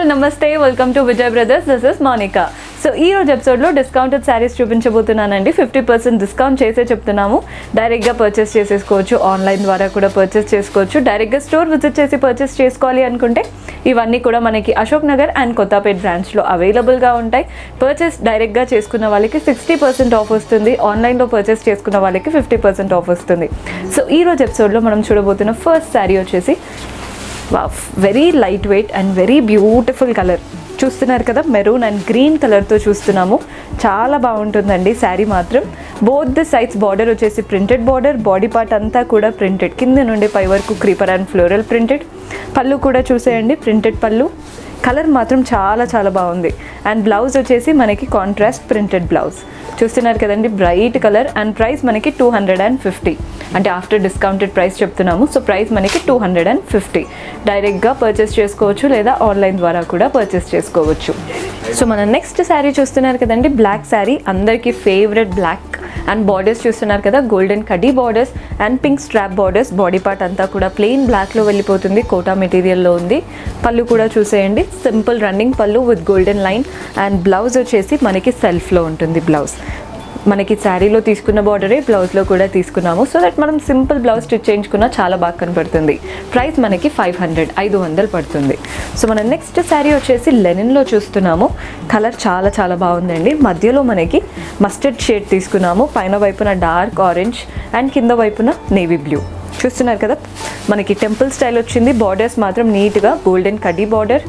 నమస్తే welcome to Vijay brothers this is Monica so ఈ రోజు ఎపిసోడ్లో డిస్కౌంటెడ్ శారీస్ చూపించబోతున్నానండి ఫిఫ్టీ పర్సెంట్ డిస్కౌంట్ చేసే చెప్తున్నాము డైరెక్ట్గా పర్చేస్ చేసేసుకోవచ్చు ఆన్లైన్ ద్వారా కూడా పర్చేస్ చేసుకోవచ్చు డైరెక్ట్గా స్టోర్ విజిట్ చేసి పర్చేస్ చేసుకోవాలి అనుకుంటే ఇవన్నీ కూడా మనకి అశోక్ నగర్ అండ్ కొత్తపేట్ బ్రాంచ్లో అవైలబుల్గా ఉంటాయి పర్చేస్ డైరెక్ట్గా చేసుకున్న వాళ్ళకి సిక్స్టీ పర్సెంట్ ఆఫ్ వస్తుంది ఆన్లైన్లో పర్చేస్ చేసుకున్న వాళ్ళకి ఫిఫ్టీ పర్సెంట్ ఆఫ్ వస్తుంది సో ఈ రోజు ఎపిసోడ్లో మనం చూడబోతున్న ఫస్ట్ శారీ వచ్చేసి very light weight and very beautiful colour చూస్తున్నారు కదా మెరూన్ అండ్ గ్రీన్ కలర్తో చూస్తున్నాము చాలా బాగుంటుందండి శారీ మాత్రం బోత్ ద సైడ్స్ బార్డర్ వచ్చేసి ప్రింటెడ్ బార్డర్ బాడీ పార్ట్ అంతా కూడా ప్రింటెడ్ కింద నుండి పై వరకు క్రీపర్ అండ్ ఫ్లోరల్ ప్రింటెడ్ పళ్ళు కూడా చూసేయండి ప్రింటెడ్ పళ్ళు కలర్ మాత్రం చాలా చాలా బాగుంది అండ్ బ్లౌజ్ వచ్చేసి మనకి కాంట్రాస్ట్ ప్రింటెడ్ బ్లౌజ్ చూస్తున్నారు కదండి బ్రైట్ కలర్ అండ్ ప్రైస్ మనకి టూ హండ్రెడ్ అండ్ ఫిఫ్టీ అంటే ఆఫ్టర్ డిస్కౌంటెడ్ ప్రైస్ చెప్తున్నాము సో ప్రైస్ మనకి టూ హండ్రెడ్ అండ్ ఫిఫ్టీ డైరెక్ట్గా పర్చేస్ చేసుకోవచ్చు లేదా ఆన్లైన్ ద్వారా కూడా పర్చేస్ చేసుకోవచ్చు సో మన నెక్స్ట్ శారీ చూస్తున్నారు కదండి బ్లాక్ శారీ అందరికీ ఫేవరెట్ బ్లాక్ అండ్ బార్డర్స్ చూస్తున్నారు కదా గోల్డెన్ కడీ borders and pink strap borders body part అంతా కూడా ప్లెయిన్ బ్లాక్లో వెళ్ళిపోతుంది కోటా మెటీరియల్లో ఉంది పళ్ళు కూడా చూసేయండి సింపుల్ రన్నింగ్ పళ్ళు with golden line and blouse వచ్చేసి మనకి సెల్ఫ్లో ఉంటుంది బ్లౌజ్ మనకి శారీలో తీసుకున్న బార్డరే బ్లౌజ్లో కూడా తీసుకున్నాము సో దట్ మనం సింపుల్ బ్లౌజ్ స్టిచ్ చేయించుకున్నా చాలా బాగా కనపడుతుంది ప్రైస్ మనకి ఫైవ్ హండ్రెడ్ ఐదు వందలు పడుతుంది సో మన నెక్స్ట్ శారీ వచ్చేసి లెనిన్లో చూస్తున్నాము కలర్ చాలా చాలా బాగుందండి మధ్యలో మనకి మస్టర్డ్ షేడ్ తీసుకున్నాము పైన వైపున డార్క్ ఆరెంజ్ అండ్ కింద వైపున నేవీ బ్లూ చూస్తున్నారు కదా మనకి టెంపుల్ స్టైల్ వచ్చింది బార్డర్స్ మాత్రం నీట్గా గోల్డెన్ కడ్డీ బార్డర్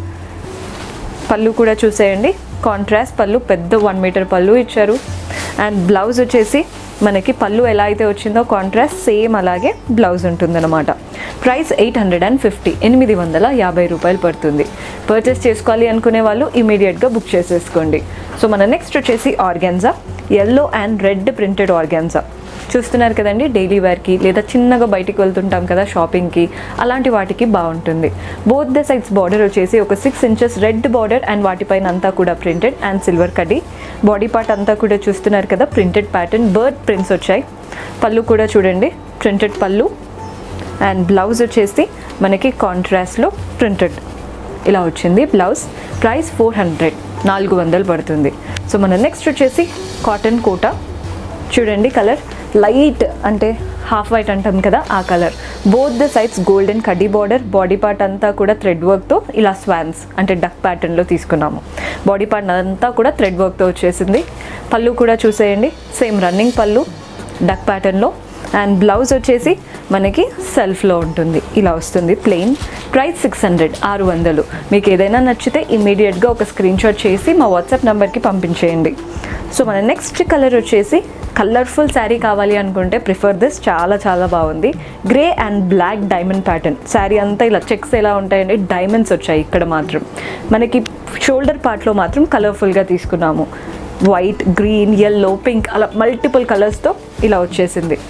పళ్ళు కూడా చూసేయండి కాంట్రాస్ట్ పళ్ళు పెద్ద వన్ మీటర్ పళ్ళు ఇచ్చారు అండ్ బ్లౌజ్ వచ్చేసి మనకి పళ్ళు ఎలా అయితే వచ్చిందో కాంట్రాస్ట్ సేమ్ అలాగే బ్లౌజ్ ఉంటుందన్నమాట price eight hundred and fifty ఎనిమిది వందల యాభై రూపాయలు పడుతుంది పర్చేస్ చేసుకోవాలి అనుకునే వాళ్ళు ఇమీడియట్గా బుక్ చేసేసుకోండి సో మన నెక్స్ట్ వచ్చేసి organza yellow and red printed organza చూస్తున్నారు కదండి డైలీ వేర్కి లేదా చిన్నగా బయటికి వెళ్తుంటాం కదా షాపింగ్కి అలాంటి వాటికి బాగుంటుంది బోత్ ద సైడ్స్ బార్డర్ వచ్చేసి ఒక six inches red border and వాటిపైన అంతా కూడా ప్రింటెడ్ అండ్ సిల్వర్ కడ్డీ బాడీ పార్ట్ అంతా కూడా చూస్తున్నారు కదా ప్రింటెడ్ ప్యాటర్న్ బర్డ్ ప్రింట్స్ వచ్చాయి పళ్ళు కూడా చూడండి ప్రింటెడ్ పళ్ళు అండ్ బ్లౌజ్ వచ్చేసి మనకి కాంట్రాస్ట్లో ప్రింటెడ్ ఇలా వచ్చింది బ్లౌజ్ ప్రైస్ ఫోర్ హండ్రెడ్ నాలుగు వందలు పడుతుంది సో మన నెక్స్ట్ వచ్చేసి కాటన్ కోటా చూడండి కలర్ లైట్ అంటే హాఫ్ వైట్ అంటాం కదా ఆ colour both the sides golden కడ్డీ బార్డర్ బాడీ పార్ట్ అంతా కూడా థ్రెడ్ వర్క్తో ఇలా స్వాన్స్ అంటే డక్ ప్యాటర్న్లో తీసుకున్నాము బాడీ పార్ట్ అంతా కూడా థ్రెడ్ వర్క్తో వచ్చేసింది పళ్ళు కూడా చూసేయండి సేమ్ రన్నింగ్ పళ్ళు డక్ ప్యాటర్న్లో అండ్ బ్లౌజ్ వచ్చేసి మనకి సెల్ఫ్లో ఉంటుంది ఇలా వస్తుంది ప్లెయిన్ ప్రైస్ సిక్స్ హండ్రెడ్ ఆరు వందలు మీకు ఏదైనా నచ్చితే ఇమీడియట్గా ఒక స్క్రీన్ షాట్ చేసి మా వాట్సాప్ నెంబర్కి పంపించేయండి సో మన నెక్స్ట్ కలర్ వచ్చేసి కలర్ఫుల్ శారీ కావాలి అనుకుంటే ప్రిఫర్ దిస్ చాలా చాలా బాగుంది grey and black diamond pattern sari అంతా ఇలా చెక్స్ ఎలా ఉంటాయండి డైమండ్స్ వచ్చాయి ఇక్కడ మాత్రం మనకి షోల్డర్ పార్ట్లో మాత్రం కలర్ఫుల్గా తీసుకున్నాము వైట్ గ్రీన్ ఎల్లో పింక్ అలా మల్టిపుల్ కలర్స్తో ఇలా వచ్చేసింది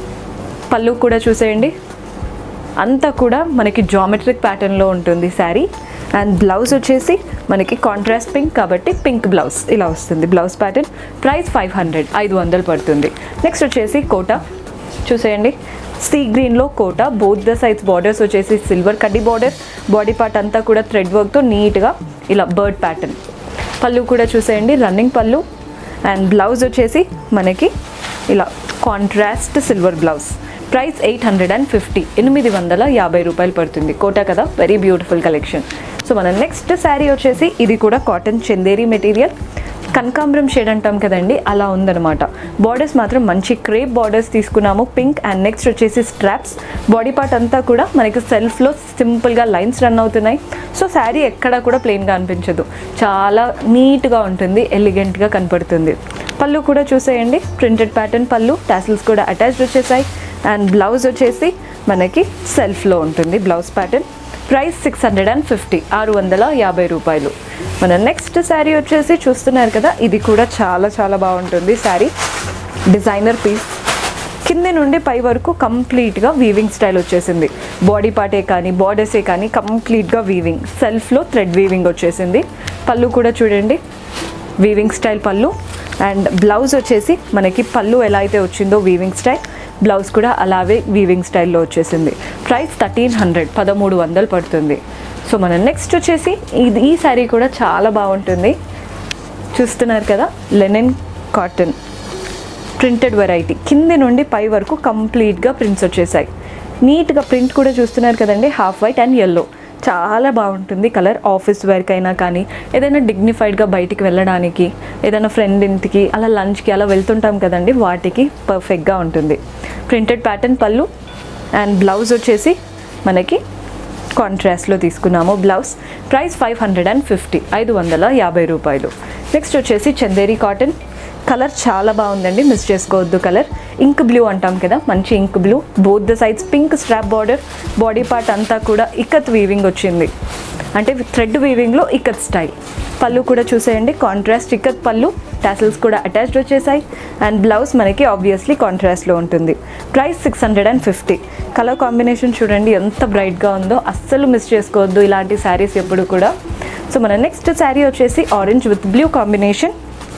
పళ్ళు కూడా చూసేయండి అంతా కూడా మనకి జామెట్రిక్ ప్యాటర్న్లో ఉంటుంది శారీ అండ్ బ్లౌజ్ వచ్చేసి మనకి కాంట్రాస్ట్ పింక్ కాబట్టి పింక్ బ్లౌజ్ ఇలా వస్తుంది blouse pattern price five hundred ఐదు వందలు పడుతుంది నెక్స్ట్ వచ్చేసి కోట చూసేయండి సీ గ్రీన్లో Kota both the sides borders వచ్చేసి సిల్వర్ కడ్డీ బార్డర్ బాడీ పార్ట్ అంతా కూడా థ్రెడ్ వర్క్తో నీట్గా ఇలా బర్డ్ ప్యాటర్న్ పళ్ళు కూడా చూసేయండి రన్నింగ్ పళ్ళు అండ్ బ్లౌజ్ వచ్చేసి మనకి ఇలా contrast silver blouse price eight hundred and fifty ఎనిమిది వందల యాభై రూపాయలు పడుతుంది కోటా కదా వెరీ బ్యూటిఫుల్ కలెక్షన్ సో మన నెక్స్ట్ శారీ వచ్చేసి ఇది కూడా కాటన్ చందేరి మెటీరియల్ కనకాంబరం షేడ్ అంటాం కదండి అలా ఉందన్నమాట బార్డర్స్ మాత్రం మంచి క్రేప్ బార్డర్స్ తీసుకున్నాము పింక్ అండ్ నెక్స్ట్ వచ్చేసి స్ట్రాప్స్ బాడీ పార్ట్ అంతా కూడా మనకి సెల్ఫ్లో సింపుల్గా లైన్స్ రన్ అవుతున్నాయి సో శారీ ఎక్కడా కూడా ప్లెయిన్గా అనిపించదు చాలా నీట్గా ఉంటుంది ఎలిగెంట్గా కనపడుతుంది పళ్ళు కూడా చూసేయండి ప్రింటెడ్ ప్యాటర్న్ పళ్ళు టాసిల్స్ కూడా అటాచ్డ్ వచ్చేసాయి అండ్ బ్లౌజ్ వచ్చేసి మనకి సెల్ఫ్లో ఉంటుంది blouse pattern price six hundred and fifty ఆరు వందల యాభై రూపాయలు మన నెక్స్ట్ శారీ వచ్చేసి చూస్తున్నారు కదా ఇది కూడా చాలా చాలా బాగుంటుంది శారీ డిజైనర్ పీస్ కింద నుండి పై వరకు కంప్లీట్గా వీవింగ్ స్టైల్ వచ్చేసింది బాడీ పార్టే కానీ బార్డర్సే కానీ కంప్లీట్గా వీవింగ్ సెల్ఫ్లో థ్రెడ్ వీవింగ్ వచ్చేసింది పళ్ళు కూడా చూడండి వీవింగ్ స్టైల్ పళ్ళు అండ్ బ్లౌజ్ వచ్చేసి మనకి పళ్ళు ఎలా అయితే వచ్చిందో వీవింగ్ స్టైల్ బ్లౌజ్ కూడా అలాగే వీవింగ్ స్టైల్లో వచ్చేసింది ప్రైస్ థర్టీన్ హండ్రెడ్ పదమూడు వందలు పడుతుంది సో మన నెక్స్ట్ వచ్చేసి ఇది ఈ శారీ కూడా చాలా బాగుంటుంది చూస్తున్నారు కదా లెనిన్ కాటన్ ప్రింటెడ్ వెరైటీ కింది నుండి పై వరకు కంప్లీట్గా ప్రింట్స్ వచ్చేసాయి నీట్గా ప్రింట్ కూడా చూస్తున్నారు కదండి హాఫ్ వైట్ అండ్ ఎల్లో చాలా బాగుంటుంది కలర్ ఆఫీస్ వర్క్ అయినా కానీ ఏదైనా డిగ్నిఫైడ్గా బయటికి వెళ్ళడానికి ఏదైనా ఫ్రెండ్ ఇంటికి అలా లంచ్కి అలా వెళ్తుంటాం కదండి వాటికి పర్ఫెక్ట్గా ఉంటుంది ప్రింటెడ్ ప్యాటర్న్ పళ్ళు అండ్ బ్లౌజ్ వచ్చేసి మనకి కాంట్రాస్ట్లో తీసుకున్నాము blouse price five hundred and fifty ఐదు వందల యాభై రూపాయలు నెక్స్ట్ వచ్చేసి చందేరి కాటన్ కలర్ చాలా బాగుందండి మిస్ చేసుకోవద్దు కలర్ ఇంక్ బ్లూ అంటాం కదా మంచి ink blue both the sides pink strap border body part అంతా కూడా ఇక్కత్ వీవింగ్ వచ్చింది అంటే థ్రెడ్ వీవింగ్లో ఇక్కత్ స్టైల్ పళ్ళు కూడా చూసేయండి కాంట్రాస్ట్ ఇక్కత్ పళ్ళు టాసిల్స్ కూడా అటాచ్డ్ వచ్చేసాయి అండ్ బ్లౌజ్ మనకి ఆబ్వియస్లీ కాంట్రాస్ట్లో ఉంటుంది price six hundred and fifty colour combination చూడండి ఎంత బ్రైట్గా ఉందో అస్సలు మిస్ చేసుకోవద్దు ఇలాంటి శారీస్ ఎప్పుడు కూడా సో మన నెక్స్ట్ శారీ వచ్చేసి ఆరెంజ్ విత్ బ్లూ కాంబినేషన్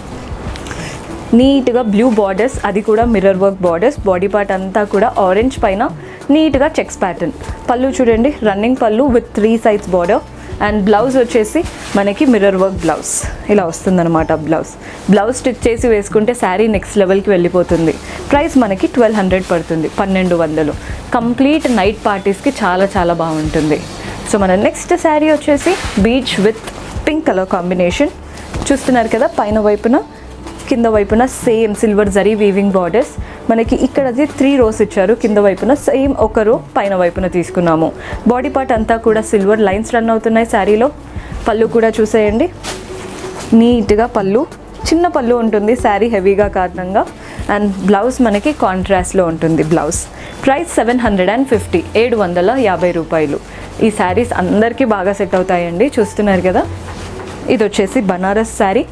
నీట్గా బ్లూ బార్డర్స్ అది కూడా mirror work borders body part అంతా కూడా ఆరెంజ్ పైన నీట్గా చెక్స్ ప్యాటర్న్ పళ్ళు చూడండి రన్నింగ్ పళ్ళు with three sides border and blouse వచ్చేసి మనకి మిర్రర్ వర్క్ బ్లౌజ్ ఇలా వస్తుందన్నమాట బ్లౌజ్ బ్లౌజ్ స్టిచ్ చేసి వేసుకుంటే శారీ నెక్స్ట్ లెవెల్కి వెళ్ళిపోతుంది ప్రైస్ మనకి ట్వెల్వ్ హండ్రెడ్ పడుతుంది పన్నెండు వందలు కంప్లీట్ నైట్ పార్టీస్కి చాలా చాలా బాగుంటుంది సో మన నెక్స్ట్ శారీ వచ్చేసి peach with pink colour combination చూస్తున్నారు కదా పైన వైపున కింద వైపున same silver zari weaving borders మనకి ఇక్కడ అది త్రీ రోస్ ఇచ్చారు కింద వైపున సేమ్ ఒక రో పైన వైపున తీసుకున్నాము బాడీ పార్ట్ అంతా కూడా సిల్వర్ లైన్స్ రన్ అవుతున్నాయి శారీలో పళ్ళు కూడా చూసేయండి నీట్గా పళ్ళు చిన్న పళ్ళు ఉంటుంది శారీ హెవీగా కారణంగా అండ్ బ్లౌజ్ మనకి కాంట్రాస్ట్లో ఉంటుంది blouse price seven hundred and fifty ఏడు వందల యాభై రూపాయలు ఈ శారీస్ అందరికీ బాగా సెట్ అవుతాయండి చూస్తున్నారు కదా ఇది వచ్చేసి Banaras sari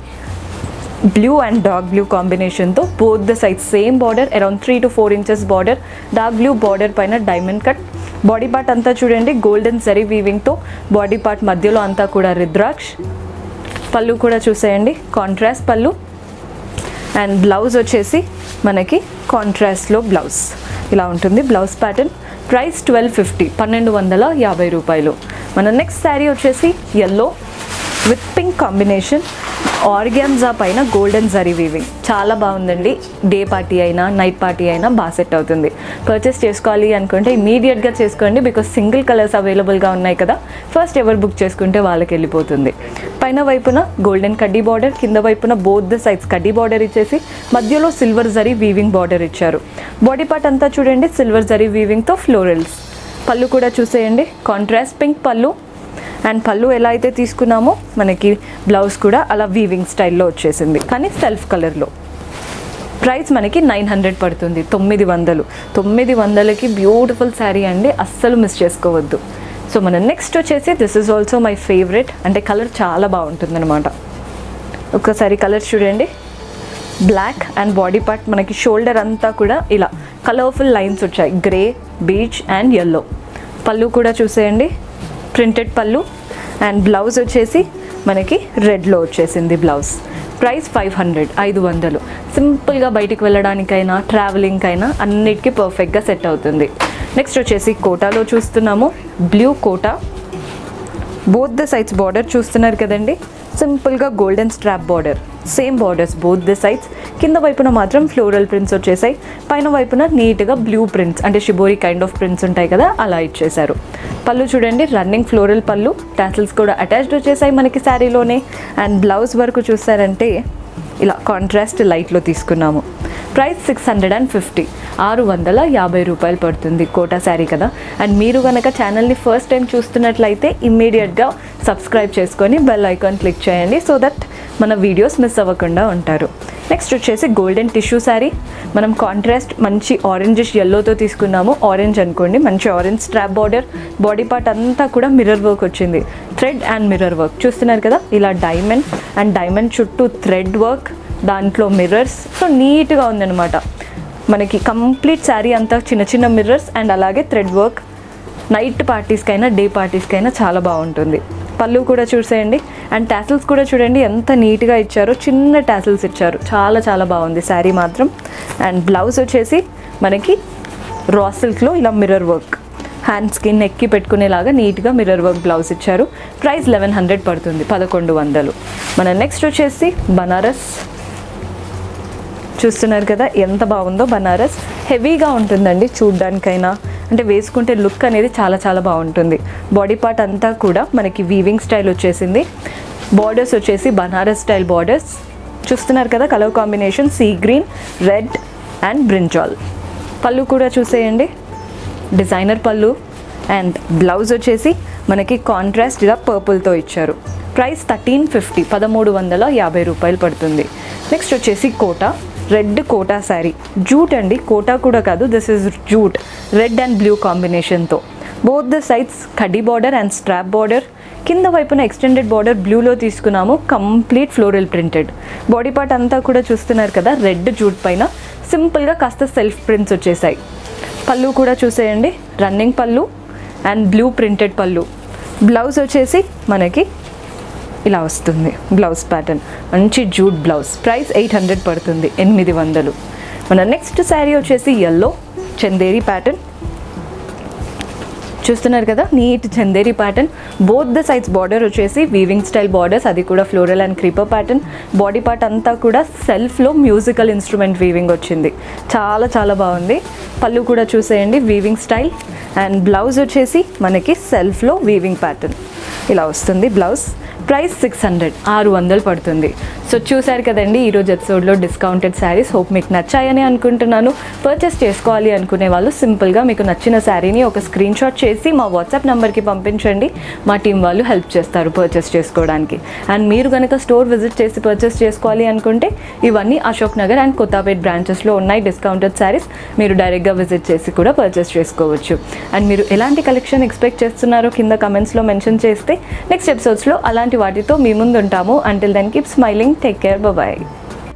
blue and dark blue కాంబినేషన్తో both the size same border around three to four inches border dark blue border పైన డైమండ్ కట్ బాడీ పార్ట్ అంతా చూడండి గోల్డెన్ జరీ వీవింగ్తో బాడీ పార్ట్ మధ్యలో అంతా కూడా రుద్రాక్ష్ పళ్ళు కూడా చూసేయండి కాంట్రాస్ట్ పళ్ళు అండ్ బ్లౌజ్ వచ్చేసి మనకి కాంట్రాస్ట్లో బ్లౌజ్ ఇలా ఉంటుంది blouse pattern price twelve fifty పన్నెండు వందల యాభై రూపాయలు మన నెక్స్ట్ శారీ వచ్చేసి yellow with pink combination organza పైన గోల్డెన్ జరీ వీవింగ్ చాలా బాగుందండి డే పార్టీ అయినా నైట్ పార్టీ అయినా బాగా సెట్ అవుతుంది పర్చేస్ చేసుకోవాలి అనుకుంటే ఇమీడియట్గా చేసుకోండి బికాస్ సింగిల్ కలర్స్ అవైలబుల్గా ఉన్నాయి కదా ఫస్ట్ ఎవరు బుక్ చేసుకుంటే వాళ్ళకి వెళ్ళిపోతుంది పైన వైపున గోల్డెన్ కడ్డీ బార్డర్ కింద వైపున బోత్ ద సైడ్స్ కడ్డీ బార్డర్ ఇచ్చేసి మధ్యలో సిల్వర్ జరీ వీవింగ్ బార్డర్ ఇచ్చారు బాడీ పార్ట్ అంతా చూడండి సిల్వర్ జరీ వీవింగ్తో ఫ్లోరల్స్ పళ్ళు కూడా చూసేయండి కాంట్రాస్ట్ పింక్ పళ్ళు అండ్ పళ్ళు ఎలా అయితే తీసుకున్నామో మనకి బ్లౌజ్ కూడా అలా వీవింగ్ స్టైల్లో వచ్చేసింది కానీ సెల్ఫ్ కలర్లో ప్రైస్ మనకి నైన్ హండ్రెడ్ పడుతుంది తొమ్మిది వందలు తొమ్మిది వందలకి బ్యూటిఫుల్ శారీ అండి అస్సలు మిస్ చేసుకోవద్దు సో మన నెక్స్ట్ వచ్చేసి this is also my favourite అంటే కలర్ చాలా బాగుంటుంది అనమాట ఒక్కసారి కలర్ చూడండి బ్లాక్ అండ్ బాడీ పార్ట్ మనకి షోల్డర్ అంతా కూడా ఇలా కలర్ఫుల్ లైన్స్ వచ్చాయి గ్రే బీచ్ అండ్ ఎల్లో పళ్ళు కూడా చూసేయండి ప్రింటెడ్ పళ్ళు అండ్ బ్లౌజ్ వచ్చేసి మనకి రెడ్లో వచ్చేసింది బ్లౌజ్ ప్రైస్ ఫైవ్ హండ్రెడ్ ఐదు వందలు సింపుల్గా బయటికి వెళ్ళడానికైనా ట్రావెలింగ్కైనా అన్నిటికీ పర్ఫెక్ట్గా సెట్ అవుతుంది నెక్స్ట్ వచ్చేసి కోటాలో చూస్తున్నాము blue Kota both the sides border చూస్తున్నారు కదండి సింపుల్గా golden strap border same borders both the sides కింద వైపున మాత్రం ఫ్లోరల్ ప్రింట్స్ వచ్చేసాయి పైన వైపున నీట్గా బ్లూ ప్రింట్స్ అంటే షిబోరి కైండ్ ఆఫ్ ప్రింట్స్ ఉంటాయి కదా అలా ఇచ్చేసారు పళ్ళు చూడండి రన్నింగ్ ఫ్లోరల్ పళ్ళు టాసిల్స్ కూడా అటాచ్డ్ వచ్చేసాయి మనకి శారీలోనే అండ్ బ్లౌజ్ వరకు చూసారంటే ఇలా కాంట్రాస్ట్ లైట్లో తీసుకున్నాము price six hundred and fifty ఆరు వందల యాభై రూపాయలు పడుతుంది కోటా శారీ కదా అండ్ మీరు కనుక ఛానల్ని ఫస్ట్ టైం చూస్తున్నట్లయితే ఇమ్మీడియట్గా సబ్స్క్రైబ్ చేసుకొని బెల్ ఐకాన్ క్లిక్ చేయండి సో దట్ మన వీడియోస్ మిస్ అవ్వకుండా ఉంటారు నెక్స్ట్ వచ్చేసి గోల్డెన్ టిష్యూ శారీ మనం కాంట్రాస్ట్ మంచి ఆరెంజిష్ ఎల్లోతో తీసుకున్నాము ఆరెంజ్ అనుకోండి మంచి orange strap border body part అంతా కూడా మిర్రర్ వర్క్ వచ్చింది థ్రెడ్ అండ్ మిర్రర్ వర్క్ చూస్తున్నారు కదా ఇలా డైమండ్ అండ్ డైమండ్ చుట్టూ థ్రెడ్ వర్క్ దాంట్లో మిర్రర్స్ సో నీట్గా ఉందన్నమాట మనకి కంప్లీట్ శారీ అంతా చిన్న చిన్న మిర్రర్స్ అండ్ అలాగే థ్రెడ్ వర్క్ నైట్ పార్టీస్కైనా డే పార్టీస్కైనా చాలా బాగుంటుంది పళ్ళు కూడా చూసేయండి అండ్ టాసిల్స్ కూడా చూడండి ఎంత నీట్గా ఇచ్చారో చిన్న టాసిల్స్ ఇచ్చారు చాలా చాలా బాగుంది శారీ మాత్రం అండ్ బ్లౌజ్ వచ్చేసి మనకి రా సిల్క్లో ఇలా మిర్రర్ వర్క్ హ్యాండ్స్కి నెక్కి పెట్టుకునేలాగా నీట్గా మిర్రర్ వర్క్ బ్లౌజ్ ఇచ్చారు ప్రైస్ లెవెన్ హండ్రెడ్ పడుతుంది పదకొండు వందలు మన నెక్స్ట్ వచ్చేసి బనారస్ చూస్తున్నారు కదా ఎంత బాగుందో బనారస్ హెవీగా ఉంటుందండి చూడ్డానికైనా అంటే వేసుకుంటే లుక్ అనేది చాలా చాలా బాగుంటుంది బాడీ పార్ట్ అంతా కూడా మనకి వీవింగ్ స్టైల్ వచ్చేసింది బార్డర్స్ వచ్చేసి బనారస్ స్టైల్ బార్డర్స్ చూస్తున్నారు కదా colour combination sea green red and brinjal పళ్ళు కూడా చూసేయండి డిజైనర్ పళ్ళు అండ్ బ్లౌజ్ వచ్చేసి మనకి కాంట్రాస్ట్ ఇలా పర్పుల్తో ఇచ్చారు ప్రైస్ థర్టీన్ ఫిఫ్టీ పదమూడు వందల యాభై రూపాయలు పడుతుంది నెక్స్ట్ వచ్చేసి కోటా రెడ్ కోటా శారీ జూట్ అండి కోటా కూడా కాదు this is jute red and blue కాంబినేషన్తో బోత్ ద సైడ్స్ కడ్డీ బార్డర్ అండ్ స్ట్రాప్ బార్డర్ కింద వైపున ఎక్స్టెండెడ్ బార్డర్ బ్లూలో తీసుకున్నాము complete floral printed body part అంతా కూడా చూస్తున్నారు కదా రెడ్ జూట్ పైన సింపుల్గా కాస్త సెల్ఫ్ ప్రింట్స్ వచ్చేసాయి పళ్ళు కూడా చూసేయండి రన్నింగ్ పళ్ళు అండ్ బ్లూ ప్రింటెడ్ పళ్ళు బ్లౌజ్ వచ్చేసి మనకి ఇలా వస్తుంది బ్లౌజ్ ప్యాటర్న్ మంచి jute blouse price eight hundred పడుతుంది ఎనిమిది వందలు మన నెక్స్ట్ శారీ వచ్చేసి ఎల్లో చందేరి ప్యాటర్న్ చూస్తున్నారు కదా neat Chanderi pattern both the sides border వచ్చేసి వీవింగ్ స్టైల్ బార్డర్స్ అది కూడా floral and creeper pattern body part అంతా కూడా సెల్ఫ్లో మ్యూజికల్ ఇన్స్ట్రుమెంట్ వీవింగ్ వచ్చింది చాలా చాలా బాగుంది పళ్ళు కూడా చూసేయండి వీవింగ్ స్టైల్ అండ్ బ్లౌజ్ వచ్చేసి మనకి సెల్ఫ్లో వీవింగ్ ప్యాటర్న్ ఇలా వస్తుంది బ్లౌజ్ ప్రైస్ సిక్స్ హండ్రెడ్ ఆరు వందలు పడుతుంది సో చూశారు కదండి ఈరోజు ఎపిసోడ్లో డిస్కౌంటెడ్ శారీస్ హోప్ మీకు నచ్చాయని అనుకుంటున్నాను పర్చేస్ చేసుకోవాలి అనుకునే వాళ్ళు సింపుల్గా మీకు నచ్చిన శారీని ఒక స్క్రీన్ షాట్ చేసి మా వాట్సాప్ నెంబర్కి పంపించండి మా టీం వాళ్ళు హెల్ప్ చేస్తారు పర్చేస్ చేసుకోవడానికి అండ్ మీరు కనుక స్టోర్ విజిట్ చేసి పర్చేస్ చేసుకోవాలి అనుకుంటే ఇవన్నీ అశోక్ నగర్ అండ్ కొత్తపేట్ బ్రాంచెస్లో ఉన్నాయి డిస్కౌంటెడ్ శారీస్ మీరు డైరెక్ట్గా విజిట్ చేసి కూడా పర్చేస్ చేసుకోవచ్చు అండ్ మీరు ఎలాంటి కలెక్షన్ ఎక్స్పెక్ట్ చేస్తున్నారో కింద కమెంట్స్లో మెన్షన్ చేస్తే నెక్స్ట్ ఎపిసోడ్స్లో అలాంటి వాటితో మీ ముందు ఉంటాము until then keep smiling take care bye